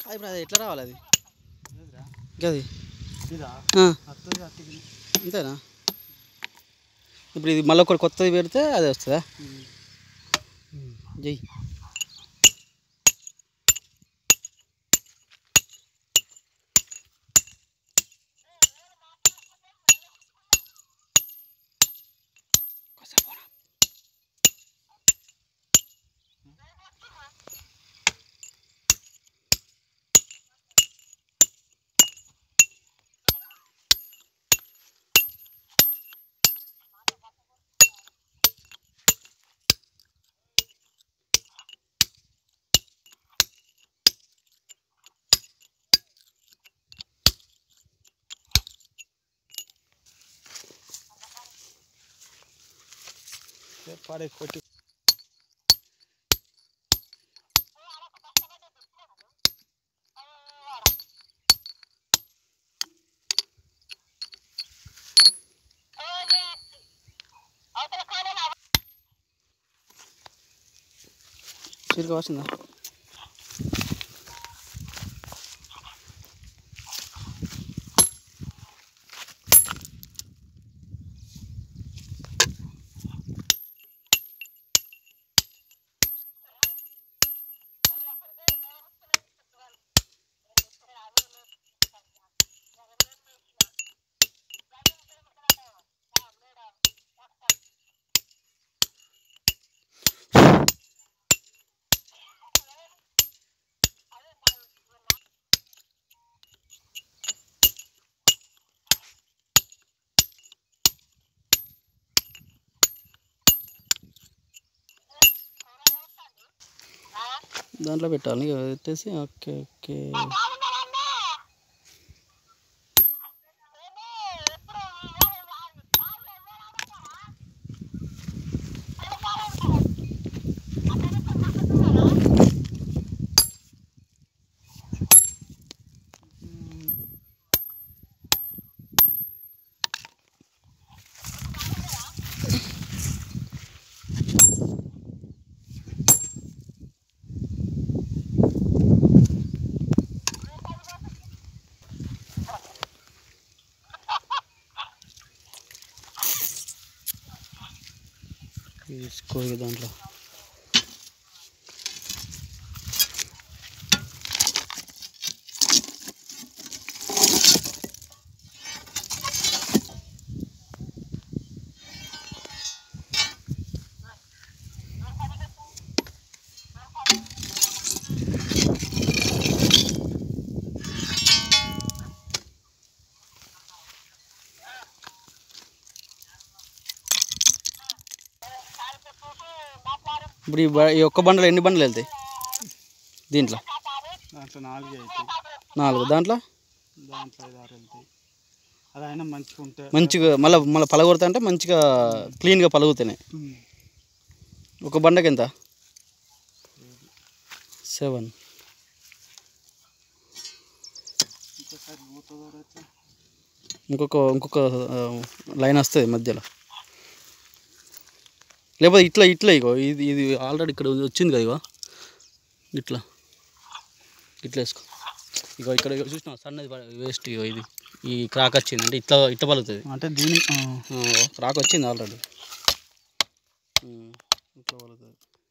ఇప్పుడు అది ఎట్లా రావాలి అది లేదురా గది ఇదా ఆ, వస్తుంది అట్టికి అంతేనా ఇప్పుడు ఇది మళ్ళీ ఒకటి కొత్తది పెడితే అది వస్తుందా జై పాడే కొట్టి చీరక వచ్చిందా దాంట్లో పెట్టాలి ఇక పెట్టేసి ఓకే ఓకే తీసుకో ఇక దాంట్లో ఇప్పుడు ఈ బ- ఈ ఒక్క బండలు ఎన్ని బండలు వెళ్తాయి దీంట్లో దాంట్లో నాలుగే అవుతాయి నాలుగు దాంట్లో దాంట్లో ఐదు ఆరు వెళ్తాయి అదైనా మంచిగా ఉంటే మంచిగా మళ్ళీ మళ్ళీ పలగొడతా అంటే మంచిగా క్లీన్గా పలుగుతున్నాయి ఉమ్. ఒక బండకి ఎంత సెవెన్ ఇంకోసారి పోతుందో రైతు ఇంకొక ఇంకొక ఆ, లైన్ వస్తుంది మధ్యలో లేకపోతే ఇట్లా ఇట్లా ఇగో ఇది ఇది ఆల్రెడీ ఇక్కడ వచ్చింది కదా ఇగో ఇట్లా ఇట్లా వేసుకో ఇగో ఇక్కడ ఇగో చూసినా సన్నది వేస్ట్ ఇగో ఇది ఈ క్రాక్ వచ్చింది అంటే ఇట్లా ఇట్లా పలుకుతుంది అంటే దీని ఆ, క్రాక్ వచ్చింది ఆల్రెడీ ఇట్లా పలుకుతుంది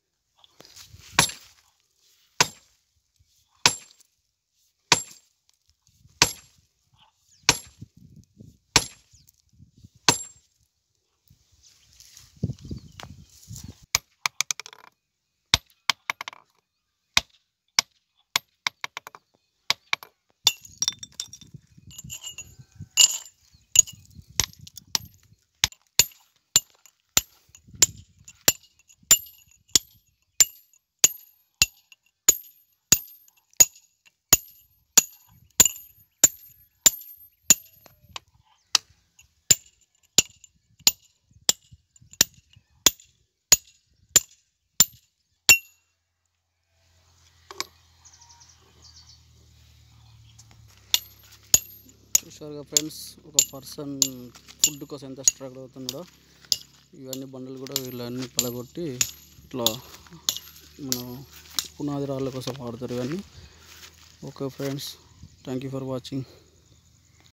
చూసారుగా ఫ్రెండ్స్ ఒక పర్సన్ ఫుడ్ కోసం ఎంత స్ట్రగుల్ అవుతున్నాడో ఇవన్నీ బండలు కూడా వీళ్ళన్నీ పలగొట్టి ఇట్లా మనం పునాది రాళ్ళ కోసం వాడతారు ఇవన్నీ okay friends thank you for watching